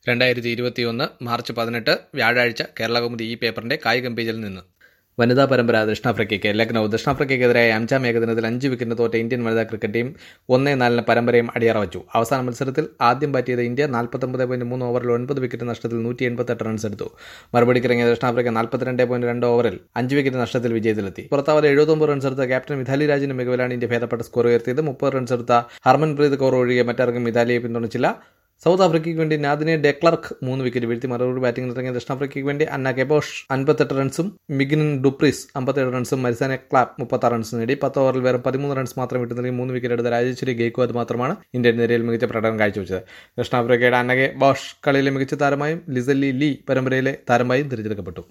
രണ്ടായിരത്തി ഇരുപത്തിയൊന്ന് മാർച്ച് പതിനെട്ട് വ്യാഴാഴ്ച കേരളകൗമുദി ഈ പേപ്പറിന്റെ കായികം പേജിൽ നിന്ന് വനിതാ പരമ്പര ദക്ഷിണാഫ്രിക്കയ്ക്ക് ലക്നൌ ദക്ഷിണാഫ്രിക്കയ്ക്കെതിരായ അഞ്ചാം ഏകദിനത്തിൽ അഞ്ച് വിക്കറ്റിന് തോറ്റ ഇന്ത്യൻ വനിതാ ക്രിക്കറ്റ് ടീം ഒന്നേ നാലിന് പരമ്പരയും അടിയറ വച്ചു അവസാന മത്സരത്തിൽ ആദ്യം ബാറ്റ് ചെയ്ത ഇന്ത്യ നാൽപ്പത്തൊമ്പത് പോയിന്റ് മൂന്ന് ഓവറിൽ ഒൻപത് വിക്കറ്റ് നഷ്ടത്തിൽ നൂറ്റി എൺപത്തെട്ട് റൺസ് എടുത്തു മറുപടിക്കിറങ്ങിയ ദക്ഷിണാഫ്രിക്ക നാൽപ്പത്തിരണ്ട് പോയിന്റ് രണ്ട് ഓവറിൽ അഞ്ച് വിക്കറ്റ് നഷ്ടത്തിൽ വിജയത്തിലെത്തി പുറത്താവാതെ എഴുപത്തൊമ്പത് റൺസ് എടുത്ത ക്യാപ്റ്റൻ മിഥാലി രാജിന്റെ മികവിലാണ് ഇന്ത്യ ഭേദപ്പെട്ട സ്കോർ ഉയർത്തിയത് മുപ്പത് റൺസ് എടുത്ത ഹർമൻപ്രീത് കൗർ ഒഴികെ മറ്റാർക്കും മിഥാലിയെ പിന്തുണച്ചില്ല സൗത്ത് ആഫ്രിക്കയ്ക്ക് വേണ്ടി നാദിനെ ഡെക്ലർക്ക് മൂന്ന് വിക്കറ്റ് വീഴ്ത്തി മറുപടി ബാറ്റിംഗിൽ ഇറങ്ങിയ ദക്ഷിണാഫ്രിക്കയ്ക്ക് വേണ്ടി അന്ന കെബോഷ് അൻപത്തെട്ട് റൺസും മിഗിൻ ഡുപ്രിസ് അമ്പത്തേഴ് റൺസും മരിസാനെ ക്ലാപ്പ് മുപ്പത്താറ് റൺസ് നേടി പത്ത് ഓവറിൽ വെറും പതിമൂന്ന് റൺസ് മാത്രം വിട്ടു നൽകി മൂന്ന് വിക്കറ്റ് എടുത്ത രാജേശ്വരി ഗെയ്ക്വാദ് മാത്രമാണ് ഇന്ത്യൻ നിരയിൽ മികച്ച പ്രകടനം കാഴ്ചവെച്ചത് ദക്ഷിണാഫ്രിക്കയുടെ അന്നകെ ബോഷ് കളിയിലെ മികച്ച താരമായും ലിസല്ലി ലീ പരമ്പരയിലെ താരമായും തിരഞ്ഞെടുക്കപ്പെട്ടു